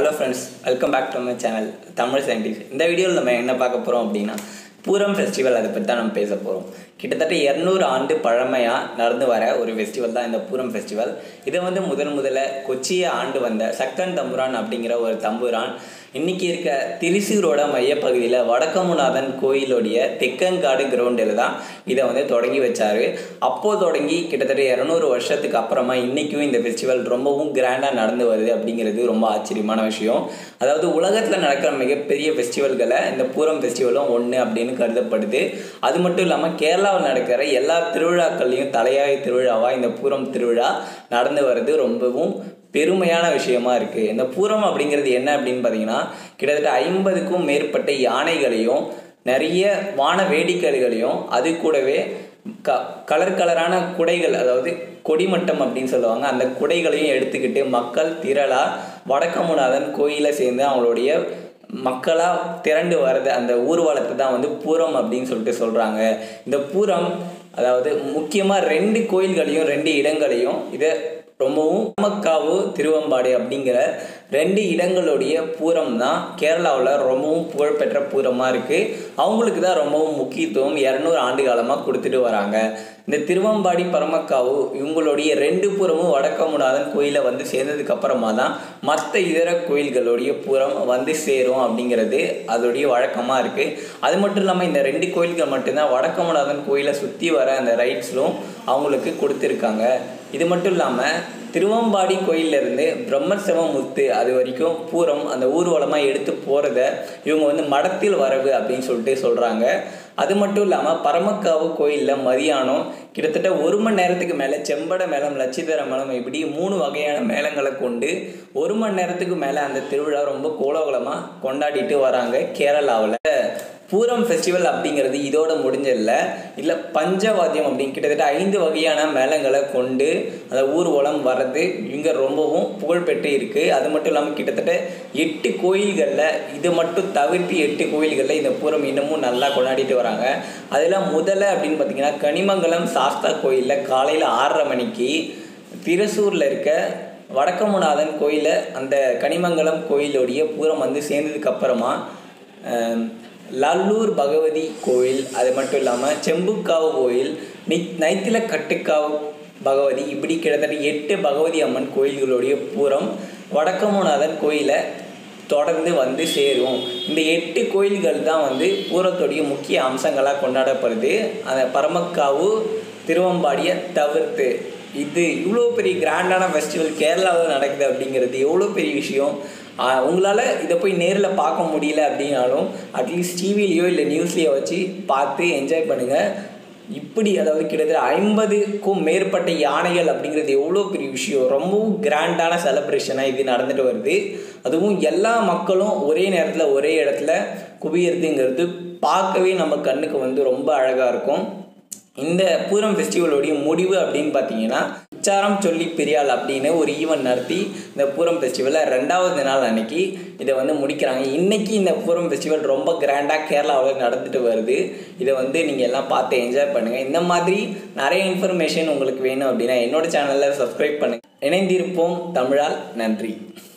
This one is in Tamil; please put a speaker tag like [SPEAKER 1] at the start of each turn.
[SPEAKER 1] hello friends welcome back to my channel Tamil scientist இந்த வீடியோவில் நம்ம என்ன பார்க்க போகிறோம் அப்படின்னா பூரம் ஃபெஸ்டிவல் அதை பற்றி தான் நம்ம பேச போகிறோம் கிட்டத்தட்ட இரநூறு ஆண்டு பழமையாக நடந்து வர ஒரு ஃபெஸ்டிவல் தான் இந்த பூரம் ஃபெஸ்டிவல் இதை வந்து முதல் முதல்ல கொச்சியை ஆண்டு வந்த சக்கன் தம்புரான் அப்படிங்கிற ஒரு தம்புரான் இன்னைக்கு இருக்க திரிசூரோட மையப்பகுதியில் வடக்கமுநாதன் கோயிலுடைய தெக்கங்காடு கிரவுண்டில் தான் இதை வந்து தொடங்கி வச்சாரு அப்போ தொடங்கி கிட்டத்தட்ட இரநூறு வருஷத்துக்கு அப்புறமா இன்றைக்கும் இந்த ஃபெஸ்டிவல் ரொம்பவும் கிராண்டாக நடந்து வருது அப்படிங்கிறது ரொம்ப ஆச்சரியமான விஷயம் அதாவது உலகத்தில் நடக்கிற மிகப்பெரிய ஃபெஸ்டிவல்களை இந்த பூரம் ஃபெஸ்டிவலும் ஒன்று அப்படின்னு கருதப்படுது அது மட்டும் இல்லாமல் கேரளாவில் நடக்கிற எல்லா திருவிழாக்கள்லையும் தலையாய திருவிழாவாக இந்த பூரம் திருவிழா நடந்து வருது ரொம்பவும் பெருமையான விஷயமா இருக்கு இந்த பூரம் அப்படிங்கிறது என்ன அப்படின்னு பார்த்தீங்கன்னா கிட்டத்தட்ட ஐம்பதுக்கும் மேற்பட்ட யானைகளையும் நிறைய வான வேடிக்கைகளையும் அது கூடவே க கலர் கலரான குடைகள் அதாவது கொடிமட்டம் அப்படின்னு சொல்லுவாங்க அந்த குடைகளையும் எடுத்துக்கிட்டு மக்கள் திரளா வடக்கமுநாதன் கோயிலை சேர்ந்து அவங்களுடைய மக்களாக திரண்டு வர்றது அந்த ஊர்வலத்தை தான் வந்து பூரம் அப்படின்னு சொல்லிட்டு சொல்கிறாங்க இந்த பூரம் அதாவது முக்கியமாக ரெண்டு கோயில்களையும் ரெண்டு இடங்களையும் இதை ரொம்பவும் நமக்காவு திருவம்பாடி அப்படிங்கிற ரெண்டு இடங்களுடைய பூரம் தான் கேரளாவில் ரொம்பவும் புகழ்பெற்ற பூரமாக இருக்குது அவங்களுக்கு தான் ரொம்பவும் முக்கியத்துவம் இரநூறு ஆண்டு காலமாக கொடுத்துட்டு வராங்க இந்த திருவம்பாடி பரமக்காவு இவங்களுடைய ரெண்டு பூரமும் வடக்கமுநாதன் கோயிலை வந்து சேர்ந்ததுக்கு அப்புறமா தான் மற்ற இதர கோயில்களுடைய பூரம் வந்து சேரும் அப்படிங்கிறது அதோடைய வழக்கமாக இருக்குது அது மட்டும் இல்லாமல் இந்த ரெண்டு கோயில்கள் மட்டும்தான் வடக்கமுநாதன் கோயிலை சுற்றி வர அந்த ரைட்ஸ்லும் அவங்களுக்கு கொடுத்துருக்காங்க இது மட்டும் இல்லாமல் திருவம்பாடி கோயிலிருந்து பிரம்மசவ முத்து அது வரைக்கும் பூரம் அந்த ஊர்வலமாக எடுத்து போகிறத இவங்க வந்து மடத்தில் வரவு அப்படின்னு சொல்லிட்டு சொல்கிறாங்க அது மட்டும் இல்லாமல் பரமக்காவு கோயிலில் மதியானம் கிட்டத்தட்ட ஒரு மணி நேரத்துக்கு மேலே செம்பட மேளம் லட்சிதர மேளம் இப்படி மூணு வகையான மேளங்களை கொண்டு ஒரு மணி நேரத்துக்கு மேலே அந்த திருவிழா ரொம்ப கோலாகலமாக கொண்டாடிட்டு வராங்க கேரளாவில் பூரம் ஃபெஸ்டிவல் அப்படிங்கிறது இதோட முடிஞ்சதில்ல இல்லை பஞ்சவாத்தியம் அப்படின்னு கிட்டத்தட்ட ஐந்து வகையான மேளங்களை கொண்டு அந்த ஊர்வலம் வர்றது இங்கே ரொம்பவும் புகழ்பெற்று இருக்குது அது மட்டும் இல்லாமல் கிட்டத்தட்ட எட்டு கோயில்களில் இது மட்டும் தவிர்த்து எட்டு கோயில்களில் இந்த பூரம் இன்னமும் நல்லா கொண்டாடிட்டு வராங்க அதில் முதல்ல அப்படின்னு பார்த்தீங்கன்னா கனிமங்கலம் சாஸ்தா கோயிலில் காலையில் ஆறரை மணிக்கு திருசூரில் இருக்க வடக்கமுநாதன் கோயிலில் அந்த கனிமங்கலம் கோயிலுடைய பூரம் வந்து சேர்ந்ததுக்கு அப்புறமா லல்லூர் பகவதி கோயில் அது மட்டும் இல்லாமல் செம்புக்காவு கோயில் நி நைத்தில கட்டுக்காவு பகவதி இப்படி கிட்டத்தட்ட எட்டு பகவதி அம்மன் கோயில்களுடைய பூரம் வடக்கமுநாதன் கோயிலை தொடர்ந்து வந்து சேரும் இந்த எட்டு கோயில்கள் தான் வந்து பூரத்துடைய முக்கிய அம்சங்களாக கொண்டாடப்படுது அந்த பரமக்காவு திருவம்பாடியை தவிர்த்து இது இவ்வளோ பெரிய கிராண்டான ஃபெஸ்டிவல் கேரளாவில் நடக்குது அப்படிங்கிறது எவ்வளோ பெரிய விஷயம் உங்களால் இதை போய் நேரில் பார்க்க முடியல அப்படின்னாலும் அட்லீஸ்ட் டிவிலேயோ இல்லை நியூஸ்லேயோ வச்சு பார்த்து என்ஜாய் பண்ணுங்கள் இப்படி அதாவது கிட்டத்தட்ட ஐம்பதுக்கும் மேற்பட்ட யானைகள் அப்படிங்கிறது எவ்வளோ பெரிய விஷயம் ரொம்பவும் கிராண்டான செலப்ரேஷனாக இது நடந்துட்டு வருது அதுவும் எல்லா மக்களும் ஒரே நேரத்தில் ஒரே இடத்துல குவியறதுங்கிறது பார்க்கவே நம்ம கண்ணுக்கு வந்து ரொம்ப அழகாக இருக்கும் இந்த பூரம் ஃபெஸ்டிவலோடைய முடிவு அப்படின்னு பார்த்தீங்கன்னா உச்சாரம் சொல்லி பெரியாள் அப்படின்னு ஒரு ஈவெண்ட் நடத்தி இந்த பூரம் ஃபெஸ்டிவலை ரெண்டாவது நாள் அன்னைக்கு இதை வந்து முடிக்கிறாங்க இன்றைக்கி இந்த பூரம் ஃபெஸ்டிவல் ரொம்ப கிராண்டாக கேரளாவில் நடந்துட்டு வருது இதை வந்து நீங்கள் எல்லாம் பார்த்து என்ஜாய் பண்ணுங்கள் இந்த மாதிரி நிறைய இன்ஃபர்மேஷன் உங்களுக்கு வேணும் அப்படின்னா என்னோட சேனலில் சப்ஸ்கிரைப் பண்ணுங்கள் இணைந்திருப்போம் தமிழால் நன்றி